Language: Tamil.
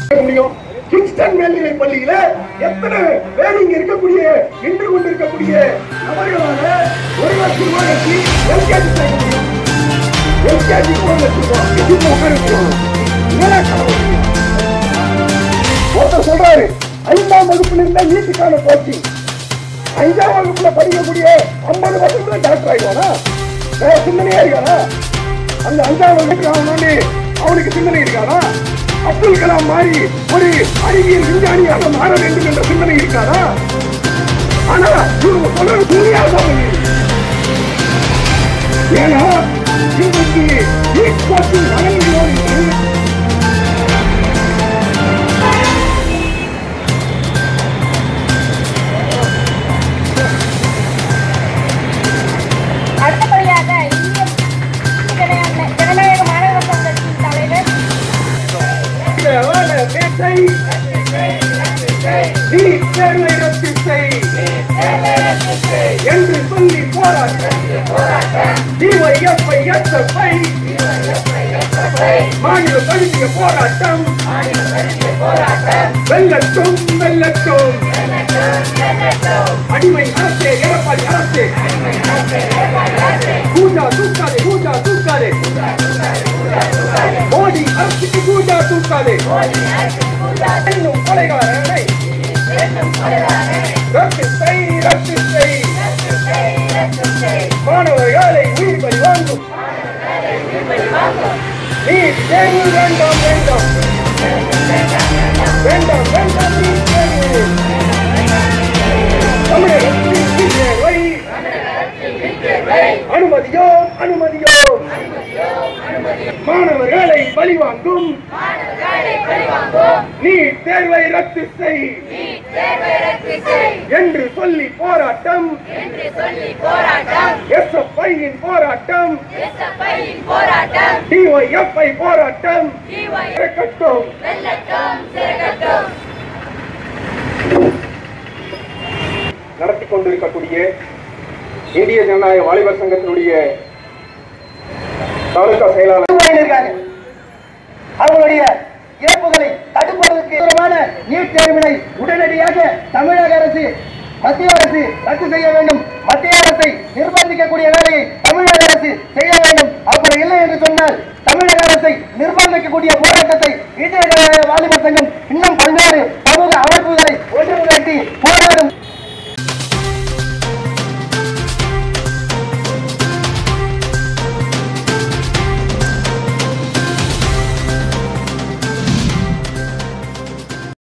முடியும் கிங்ஸ்டன் மேல்நிலை பள்ளியில எத்தனை பேர் இங்க இருக்கக்கூடிய நின்று கொண்டிருக்கக்கூடிய நபர்களால ஒரு லட்சம் ரூபாய் கட்டி எல்கேஜி சேர்க்க முடியும் எல்கேஜி ஒரு லட்சம் ரூபாய் இப்போ உட்கார ஒருத்தர் சொல்றாரு ஐந்தாம் வகுப்புல இருந்தா நீட்டுக்கான கோச்சிங் அஞ்சாம் வகுப்புல படிக்கக்கூடிய ஐம்பது வருஷத்துல டாக்டர் ஆயிடுவானா வேற சிந்தனையா இருக்கானா அந்த அஞ்சாம் வகுப்பு அவனோடு அவனுக்கு சிந்தனை இருக்கானா அப்துல் கலாம் மாதிரி ஒரு அறிவியல் விஞ்ஞானியாக மாற வேண்டும் என்ற சிந்தனை இருக்காதா ஆனா இவங்க சொல்றது துணியாக தான் பண்ணிருக்கு. ஏன்னா இன்றைக்கு நீட் கோச்சிங் வழங்குகிறோம் என்று அடுத்தபடியாக இந்திய ஜனநாயக ஜனநாயக மாணவர் சங்கத்தின் தலைவர் நீட் தேர்வை ரத்து செய் என்று சொல்லி போராட்டம் டிஒய்எஃப்ஐ எஸ்எஃப்ஐ மாநில தழுவிய போராட்டம் வெல்லட்டும் வெல்லட்டும் அடிமை அரசே எடப்பாடி அரசே கூஜா தூக்காதே கூஜா தூக்காதே மோடி அரசுக்கு கூஜா தூக்காதே இன்னும் கொலைகாரனை ரத்து செய் ரத்து செய் மாணவர்களை உயிர் பலி வாங்கும் நீ தேர்வு வேண்டாம் வேண்டாம் வேண்டாம் வேண்டாம் நீ தேர்வு தமிழகத்தில் தேர்வை அனுமதியோ அனுமதியோ மாணவர்களை பழிவாங்கும் நீ தேர்வை ரத்து செய் என்று சொல்லி போராட்டம் எஸ்எஃப்ஐயின் போராட்டம் டிஒய்எஃப்ஐ போராட்டம் கட்டும் நடத்தி கொண்டிருக்கக்கூடிய இந்திய ஜனநாயக வாலிபர் சங்கத்தினுடைய தாலுகா செயலாளர் இருக்காங்க அவங்களுடைய இறப்புகளை தடுப்பதற்கு எதிரான நீட் தேர்வினை உடனடியாக தமிழக அரசு மத்திய அரசு ரத்து செய்ய வேண்டும் மத்திய அரசை நிர்பந்திக்கக்கூடிய வேலையை தமிழக அரசு செய்ய வேண்டும் அப்படி இல்லை என்று சொன்னால் தமிழக அரசை நிர்பந்திக்கக்கூடிய போராட்டத்தை இந்திய ஜனநாயக வாலிபர் சங்கம்